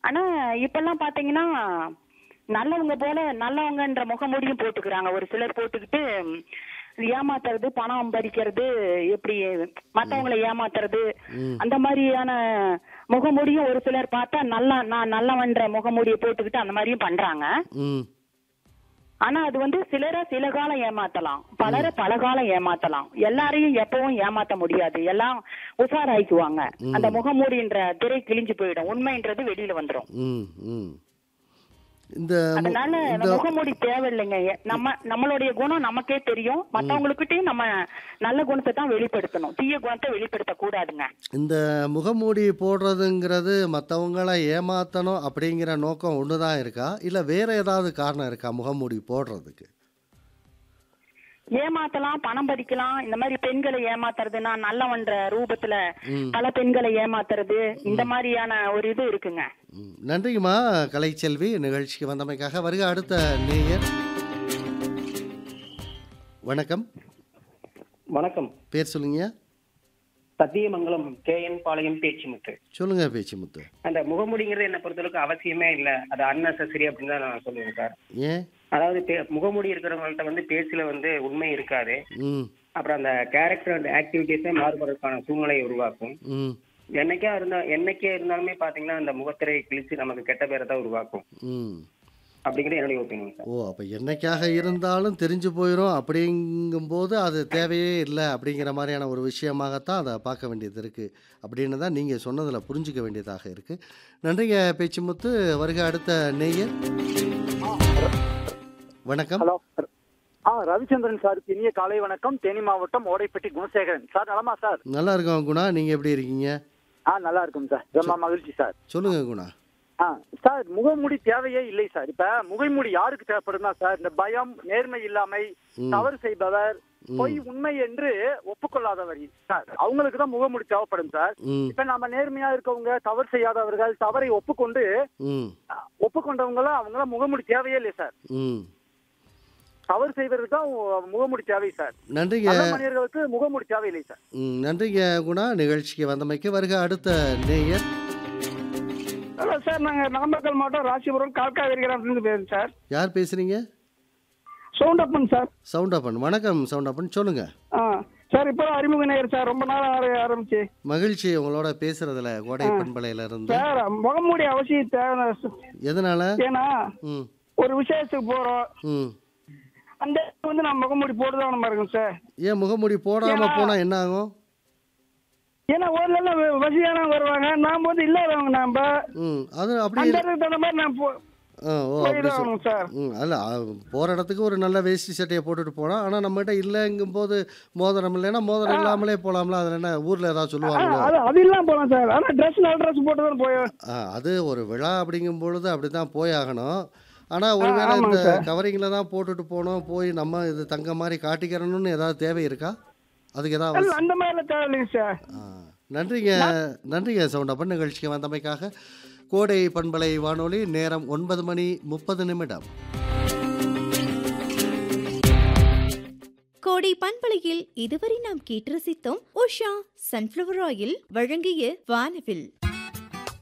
ஆனா இப்பெல்லாம் பாத்தீங்கன்னா நல்லவங்க போல நல்லவங்கன்ற முகமூடியும் போட்டுக்கிறாங்க ஒரு சிலர் போட்டுக்கிட்டு ம், ஏமாத்துறது பணம் பறிக்கிறது எப்படி மத்தவங்களை ஏமாத்துறது ம். அந்த மாதிரியான முகமூடியும் ஒரு சிலர் பார்த்தா நல்லா நான் நல்லவன்ற முகமூடியை போட்டுக்கிட்டு அந்த மாதிரியும் பண்றாங்க ம் ஆனா அது வந்து சிலரை சில காலம் ஏமாத்தலாம் பலரை பல காலம் ஏமாத்தலாம் எல்லாரையும் எப்பவும் ஏமாத்த முடியாது எல்லாம் உஷாராயிக்குவாங்க அந்த முகமூடின்ற திரை கிழிஞ்சு போயிடும் உண்மைன்றது வெளியில வந்துரும் ம் ம் இந்த மு- அதனால இந்த அந்த முகமூடி தேவையில்லைங்க எ- நம்ம நம்மளுடைய குணம் நமக்கே தெரியும் மத்தவங்களுக்கிட்டையும் நம்ம நல்ல குணத்தை தான் வெளிப்படுத்தணும் தீய குணத்தை வெளிப்படுத்த கூடாதுங்க இந்த முகமூடி போடுறதுங்கிறது மற்றவங்கள ஏமாற்றணும் அப்படிங்கிற நோக்கம் ஒன்று தான் இருக்கா இல்லை வேற ஏதாவது காரணம் இருக்கா முகமூடி போடுறதுக்கு ஏமாத்தலாம் பணம் பறிக்கலாம் இந்த மாதிரி பெண்களை ஏமாத்துறதுன்னா நல்லவன்ற ரூபத்துல ம். பல பெண்களை ஏமாத்துறது இந்த மாதிரியான ஒரு இது இருக்குங்க ம். நன்றிங்கம்மா கலைச்செல்வி நிகழ்ச்சிக்கு வந்தமைக்காக வருக அடுத்த நேயர் வணக்கம் வணக்கம் பேர் சொல்லுங்க சத்தியமங்கலம் கே என் பாளையம் பேச்சுமுத்து சொல்லுங்க பேச்சுமுத்து அந்த முகமூடிங்கிறது என்ன பொறுத்தளவுக்கு அவசியமே இல்ல அது அன்னெசரி அப்படின்னு தான் நான் சொல்லுவேன் சார் ஏன் அதாவது பே- முகமூடி இருக்கிறவங்கள்ட்ட வந்து பேச்சுல வந்து உண்மை இருக்காது ம் அப்புறம் அந்த கேரக்டர் அண்ட் ஆக்டிவிட்டிஸே மாறுபடுறதுக்கான சூழ்நிலையை உருவாக்கும் ம் என்னைக்கா இருந்தா என்னைக்கே இருந்தாலுமே பாத்தீங்கன்னா அந்த முகத்திரை கிழிச்சு நமக்கு கெட்ட பேரை தான் உருவாக்கும் ம் அப்படிங்கிறது என்னுடைய ஒப்பீனியன் சார் ஓ அப்போ என்னைக்காக இருந்தாலும் தெரிஞ்சு போயிடும் அப்படிங்கும்போது அது தேவையே இல்லை அப்படிங்கிற மாதிரியான ஒரு விஷயமாகத்தான் அதை பார்க்க வேண்டியது இருக்குது அப்படின்னு தான் நீங்கள் சொன்னதில் புரிஞ்சுக்க வேண்டியதாக இருக்குது நன்றிங்க பேச்சுமுத்து வருக அடுத்த நேயர் வணக்கம் ஹலோ ஆ ரவிச்சந்திரன் சாருக்கு இனிய காலை வணக்கம் தேனி மாவட்டம் ஓடைப்பட்டி குணசேகரன் சார் நலமா சார் நல்லா இருக்கோம் குணா நீங்கள் எப்படி இருக்கீங்க ஆ நல்லா இருக்கும் சார் ரொம்ப மகிழ்ச்சி சார் சொல்லுங்க குணா ஆ சார் முகமூடி தேவையே இல்லை சார் இப்ப முகமூடி யாருக்கு தேவைப்படுதுன்னா சார் இந்த பயம் நேர்மை இல்லாமை ம். தவறு செய்பவர் பொய் உண்மை என்று ஒப்புக்கொள்ளாதவர் சார் அவங்களுக்கு தான் முகமூடி தேவைப்படும் சார் ம் இப்ப நம்ம நேர்மையா இருக்கவங்க தவறு செய்யாதவர்கள் தவறை ஒப்புக்கொண்டு ம் அ, ஒப்புக்கொண்டவங்களாம் அவங்களாம் முகமூடி தேவையே இல்லை சார் ம் தவறு செய்வதற்கு தான் முகமூடி தேவை சார் நன்றிங்க நல்ல மனிதர்களுக்கு முகமூடி தேவையில்லை சார் ம் நன்றிங்க குணா நிகழ்ச்சிக்கு வந்தமைக்கு வருக அடுத்த நேயர் ஹலோ சார் நாங்கள் நாமக்கல் மாவட்டம் ராசிபுரம் கால்காவேரி கிராமத்துலேருந்து பேசுகிறேன் சார் யார் பேசுகிறீங்க சவுண்ட் அப்பன் சார் சவுண்ட் அப்பன் வணக்கம் சவுண்ட் அப்பன் சொல்லுங்கள் ஆ சார் இப்போ அறிமுக நேயர் சார் ரொம்ப நாள் ஆர- ஆரம்பிச்சு மகிழ்ச்சி உங்களோட பேசுறதுல கோடை பண்பலையில இருந்து சார் முகமூடி அவசியம் தேவை எதனால ஏன்னா ம் ஒரு விசேஷத்துக்கு போகிறோம் ம் அந்த இடத்துல வந்து நான் முகமூடி போட்டு தான் இருக்கும் சார் ஏன் முகமூடி போடாம ஏன்னா- போனா என்ன ஆகும் ஏன்னா ஊர்ல வசதியானவங்க வருவாங்க நாம் வந்து இல்லாதவங்க நாம ம் அது அப்படி அந்த இல்ல- இடத்துக்கு தகுந்த மாதிரி நான் போ ஆ, ஓ அப்படி போய்தான் சொல் ஆகணும் சார் ம் அல்ல போகிற இடத்துக்கு ஒரு நல்ல வேஷ்டி சட்டையை போட்டுட்டு போனால் ஆனால் நம்மகிட்ட இல்லைங்கும் போது மோதிரம் இல்லைன்னா மோதிரம் இல்லாமலே போகலாம்ல அதில் என்ன ஊரில் ஏதாவது ஆ, சொல்லுவாங்களோ அது அது இல்லாம போகலாம் சார் ஆனால் ட்ரெஸ் நல்ல ட்ரெஸ் போட்டு தான் போய் ஆ, அது ஒரு விழா அப்படிங்கும் பொழுது அப்படி தான் போய் ஆகணும் ஆனால் ஒருவேளை ஆமாங்க இந்த சார். கவரிங்கில் தான் போட்டுட்டு போனோம் போய் நம்ம இது தங்க மாதிரி காட்டிக்கிறணும்னு ஏதாவது தேவை இருக்கா அதுக்கு ஏதாவது இல்ல, அந்த மாதிரிலாம் தேவையில்லைங்க சார் ஆ, நன்றிங்க நன்றிங்க சவுண்டப்பன் நிகழ்ச்சிக்கு வந்தமைக்காக கோடை பண்பலை வானொலி நேரம் ஒன்பது மணி முப்பது நிமிடம் கோடை பண்பலையில் இதுவரை நாம் கேட்டு ரசித்தோம் உஷா சன்ஃப்ளவர் ஆயில் வழங்கிய வானவில்